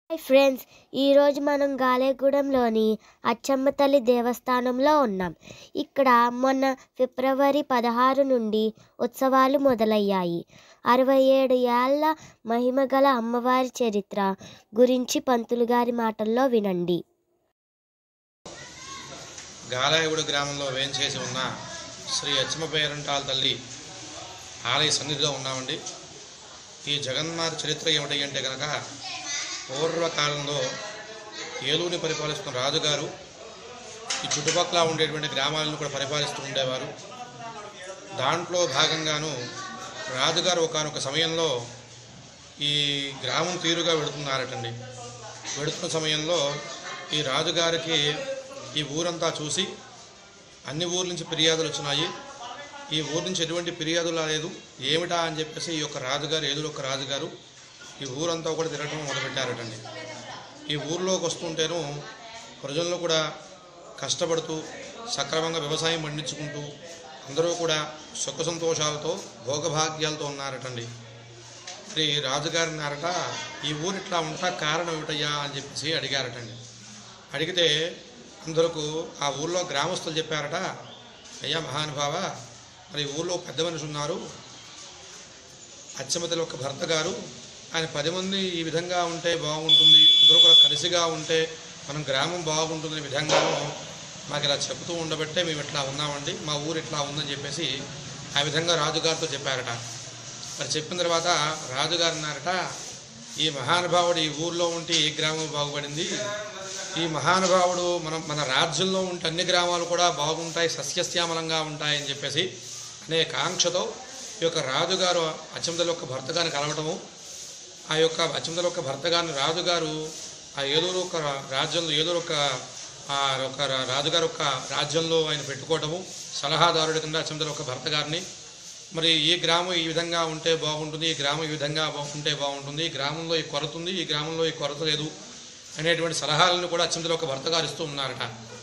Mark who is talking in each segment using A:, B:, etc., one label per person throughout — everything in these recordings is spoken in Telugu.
A: హాయ్ ఫ్రెండ్స్ ఈరోజు మనం గాలేగూడెంలోని అచ్చమ్మ తల్లి దేవస్థానంలో ఉన్నాం ఇక్కడ మొన్న ఫిబ్రవరి పదహారు నుండి ఉత్సవాలు మొదలయ్యాయి అరవై ఏడు ఏళ్ల మహిమగల అమ్మవారి చరిత్ర గురించి పంతులు గారి మాటల్లో వినండి
B: గాలాయగూడ గ్రామంలో వేంచేసి ఉన్న శ్రీ అచ్చమ్మ పేరంటాల తల్లి ఆలయ సన్నిధిలో ఉన్నామండి ఈ జగన్మాత చరిత్ర ఏమిటి అంటే కనుక పూర్వకాలంలో ఏలూరుని పరిపాలిస్తున్న రాజుగారు ఈ చుట్టుపక్కల ఉండేటువంటి గ్రామాలను కూడా పరిపాలిస్తూ ఉండేవారు దాంట్లో భాగంగాను రాజుగారు ఒకనొక సమయంలో ఈ గ్రామం తీరుగా వెళుతున్నారటండి వెళుతున్న సమయంలో ఈ రాజుగారికి ఈ ఊరంతా చూసి అన్ని ఊర్ల నుంచి ఫిర్యాదులు వచ్చినాయి ఈ ఊరు నుంచి ఎటువంటి ఫిర్యాదులు రాలేదు ఏమిటా అని చెప్పేసి ఈ యొక్క రాజుగారు ఏలూరు ఒక రాజుగారు ఈ ఊరంతా కూడా తిరగటం మొదలుపెట్టారటండి ఈ ఊర్లోకి వస్తుంటేను ప్రజల్లో కూడా కష్టపడుతూ సక్రమంగా వ్యవసాయం పండించుకుంటూ అందరూ కూడా సుఖ సంతోషాలతో భోగభాగ్యాలతో ఉన్నారటండి మరి రాజుగారు అన్నారట ఈ ఊరు ఇట్లా ఉంటా కారణం ఏమిటయ్యా అని చెప్పేసి అడిగారటండి అడిగితే అందరకు ఆ ఊర్లో గ్రామస్తులు చెప్పారట అయ్యా మహానుభావ మరి ఈ ఊర్లో పెద్ద మనిషి ఉన్నారు అచ్చమతల ఒక భర్త గారు ఆయన పది మంది ఈ విధంగా ఉంటే బాగుంటుంది అందరూ కూడా కలిసిగా ఉంటే మనం గ్రామం బాగుంటుందనే విధంగాను మాకు ఇలా చెబుతూ ఉండబట్టే మేము ఇట్లా ఉన్నామండి మా ఊరు ఇట్లా ఉందని చెప్పేసి ఆ విధంగా రాజుగారితో చెప్పారట మరి చెప్పిన తర్వాత రాజుగారు అన్నారట ఈ మహానుభావుడు ఈ ఊర్లో ఉంటే ఈ గ్రామం బాగుపడింది ఈ మహానుభావుడు మనం మన రాజ్యంలో ఉంటే అన్ని గ్రామాలు కూడా బాగుంటాయి సస్యశ్యామలంగా ఉంటాయని చెప్పేసి అనే కాంక్షతో ఈ యొక్క రాజుగారు అచ్చందల యొక్క భర్త గారిని కలవటము ఆ యొక్క అచ్చందల యొక్క భర్త గారిని రాజుగారు ఆ ఏలూరు ఒక రాజ్యంలో ఏలూరు ఒక ఆ ఒక రా- రాజుగారు ఒక రాజ్యంలో ఆయన పెట్టుకోవటము సలహాదారుడి కింద అచ్చందల ఒక భర్త గారిని మరి ఈ గ్రామం ఈ విధంగా ఉంటే బాగుంటుంది ఈ గ్రామం ఈ విధంగా బా- ఉంటే బాగుంటుంది ఈ గ్రామంలో ఈ కొరత ఉంది ఈ గ్రామంలో ఈ కొరత లేదు అనేటువంటి సలహాలను కూడా అచ్చందల ఒక భర్త గారు ఇస్తూ ఉన్నారట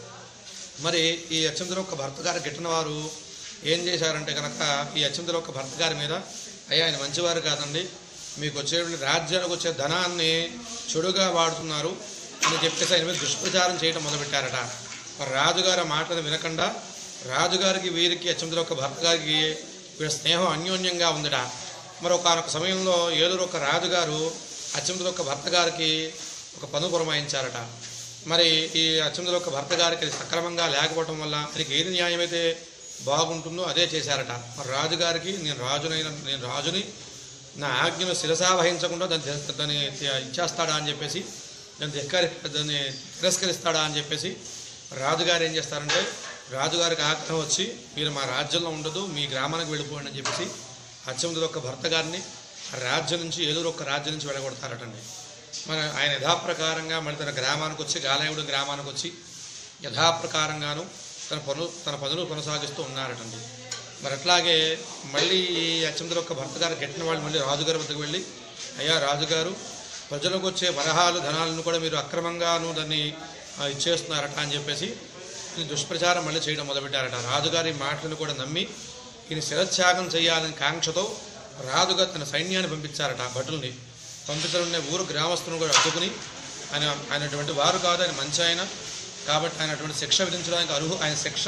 B: మరి ఈ అచ్చందల ఒక భర్త గారు గిట్టిన వారు ఏం చేశారంటే కనుక ఈ అచ్చందల ఒక భర్త గారి మీద అయ్యా ఆయన మంచివారు కాదండి మీకు వచ్చేటువంటి రాజ్యానికి వచ్చే ధనాన్ని చెడుగా వాడుతున్నారు అని చెప్పేసి ఆయన మీద దుష్ప్రచారం చేయడం మొదలుపెట్టారట మరి రాజుగారి ఆ మాటలు వినకుండా రాజుగారికి వీరికి అచ్చందల ఒక భర్త గారికి వీళ్ళ స్నేహం అన్యోన్యంగా ఉందట మరి ఒకనొక సమయంలో ఏలూరు ఒక రాజుగారు అచ్చందల ఒక భర్త గారికి ఒక పన్ను పురమాయించారట మరి ఈ అచ్చందులో ఒక భర్త గారికి అది సక్రమంగా లేకపోవటం వల్ల ఆయనకి ఏది న్యాయమైతే బాగుంటుందో అదే చేశారట మరి రాజుగారికి నేను రాజునైన నేను రాజుని నా ఆజ్ఞను శిరసా వహించకుండా దాన్ని తిరస్- దాన్ని తి- ఇచ్చేస్తాడా అని చెప్పేసి దాన్ని ధిక్కరి దాన్ని తిరస్కరిస్తాడా అని చెప్పేసి రాజుగారు ఏం చేస్తారంటే రాజుగారికి ఆగ్రహం వచ్చి మీరు మా రాజ్యంలో ఉండదు మీ గ్రామానికి వెళ్ళిపోండి అని చెప్పేసి అచ్చముదులో ఒక భర్త గారిని ఆ రాజ్యం నుంచి ఏలూరు ఒక రాజ్యం నుంచి వెళ్ళగొడతారటండి మన ఆయన యథాప్రకారంగా మళ్ళీ తన గ్రామానికి వచ్చి గాలయుడు గ్రామానికి వచ్చి యథాప్రకారంగాను తన పనులు తన పనులు కొనసాగిస్తూ ఉన్నారటండి మరి అట్లాగే మళ్ళీ ఈ అచ్చందర యొక్క భర్త గారు గెట్టిన వాళ్ళు మళ్ళీ రాజుగారి వద్దకు వెళ్ళి అయ్యా రాజుగారు ప్రజలకు వచ్చే వరహాలు ధనాలను కూడా మీరు అక్రమంగాను దాన్ని ఆ, ఇచ్చేస్తున్నారట అని చెప్పేసి ఈ దుష్ప్రచారం మళ్ళీ చేయడం మొదలుపెట్టారట రాజుగారి మాటలను కూడా నమ్మి ఈయన శిరత్యాగం చేయాలని కాంక్షతో రాజుగా తన సైన్యాన్ని పంపించారట భటుల్ని పంపించడం ఊరు గ్రామస్తులను కూడా అడ్డుకుని ఆయన ఆయనటువంటి వారు కాదు ఆయన మంచి ఆయన కాబట్టి ఆయన అటువంటి శిక్ష విధించడానికి అర్హు ఆయన శిక్ష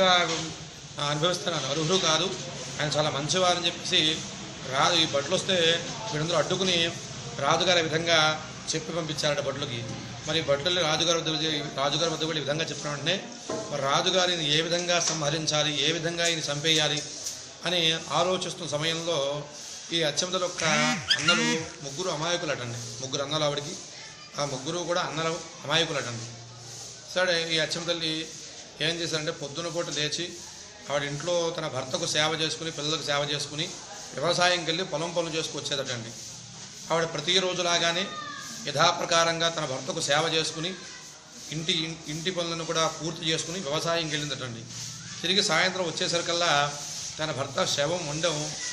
B: ఆ, అనుభవిస్తాను అర్హుడు కాదు ఆయన చాలా మంచివారని చెప్పేసి రాజు ఈ భట్లు వస్తే వీళ్ళందరూ అడ్డుకుని రాజుగారు ఈ విధంగా చెప్పి పంపించారట భట్లకి మరి భట్లు రాజుగారి వద్ద వెళ్ళి- రాజుగారి వద్ద కూడా ఈ విధంగా చెప్పిన వెంటనే మరి రాజుగారిని ఏ విధంగా సంహరించాలి ఏ విధంగా ఈయన చంపేయాలి అని ఆలోచిస్తున్న సమయంలో ఈ అచ్చంతల యొక్క అన్నలు ముగ్గురు అమాయకులటండి ముగ్గురు అన్నలు ఆవిడికి ఆ ముగ్గురు కూడా అన్నలు అమాయకులటండి సరే ఈ అచ్చం తల్లి ఏం చేశారంటే పొద్దున పూట లేచి ఆవిడ ఇంట్లో తన భర్తకు సేవ చేసుకుని పిల్లలకు సేవ చేసుకుని వ్యవసాయంకి వెళ్ళి పొలం పనులు చేసుకొచ్చేదటండి ఆవిడ ప్రతిరోజులాగానే యథాప్రకారంగా తన భర్తకు సేవ చేసుకుని ఇంటి ఇంటి పనులను కూడా పూర్తి చేసుకుని వ్యవసాయంకి వెళ్ళిందటండి తిరిగి సాయంత్రం వచ్చేసరికల్లా తన భర్త శవం ఉండడం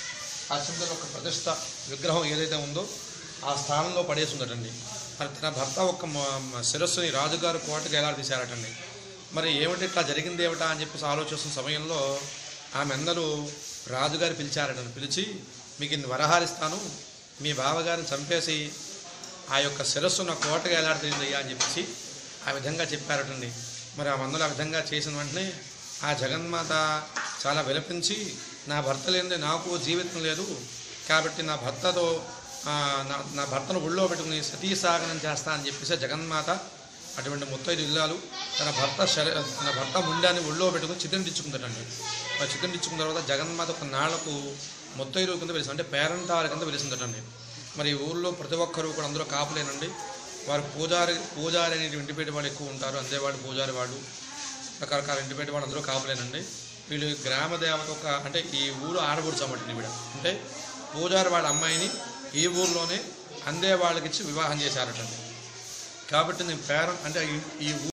B: అత్యంత ఒక ప్రతిష్ట విగ్రహం ఏదైతే ఉందో ఆ స్థానంలో పడేసిందటండి మరి తన భర్త ఒక మ- మ- శిరస్సుని రాజుగారు కోటకి ఎలా తీశారటండి మరి ఏమిటి ఇట్లా జరిగింది ఏమిటా అని చెప్పేసి ఆలోచిస్తున్న సమయంలో ఆమె అందరూ రాజుగారు పిలిచారటండి పిలిచి మీకు ఇన్ని వరహాలు ఇస్తాను మీ బావగారిని చంపేసి ఆ యొక్క శిరస్సు నా కోటగా ఎలాడుతుందయ్యా అని చెప్పేసి ఆ విధంగా చెప్పారటండి మరి ఆ మందులు ఆ విధంగా చేసిన వెంటనే ఆ జగన్మాత చాలా విలపించి నా భర్త లేనిదే నాకు జీవితం లేదు కాబట్టి నా భర్తతో ఆ, నా నా భర్తను ఒళ్ళో పెట్టుకుని సతీ సాగనం చేస్తా అని చెప్పేసి జగన్మాత అటువంటి ముత్తైదు ఇల్లాలు తన భర్త శర తన భర్త ముండాన్ని ఒళ్ళో పెట్టుకుని చిత్రించుకుందటండి ఆ చిత్రించుకున్న తర్వాత జగన్మాత ఒక నాళ్లకు ముత్తైదు కింద వెలిసి అంటే పేరంటాల కింద వెలిసిందటండి మరి ఈ ఊళ్ళో ప్రతి ఒక్కరూ కూడా అందరూ కాపులేనండి వారు పూజారి పూజారి అనే ఇంటిపేట వాళ్ళు ఎక్కువ ఉంటారు అంతేవాడు పూజారి వాడు రకరకాల ఇంటిపేట వాళ్ళు అందరూ కాపులేనండి వీళ్ళు ఈ గ్రామ దేవత ఒక అంటే ఈ ఊరు ఆడబడుచు అన్నమాట ఈవిడ అంటే పూజారి వాళ్ళ అమ్మాయిని ఈ ఊర్లోనే అందే వాళ్ళకి ఇచ్చి వివాహం చేశారటండి కాబట్టి నేను పేరం అంటే ఈ- ఈ ఊ-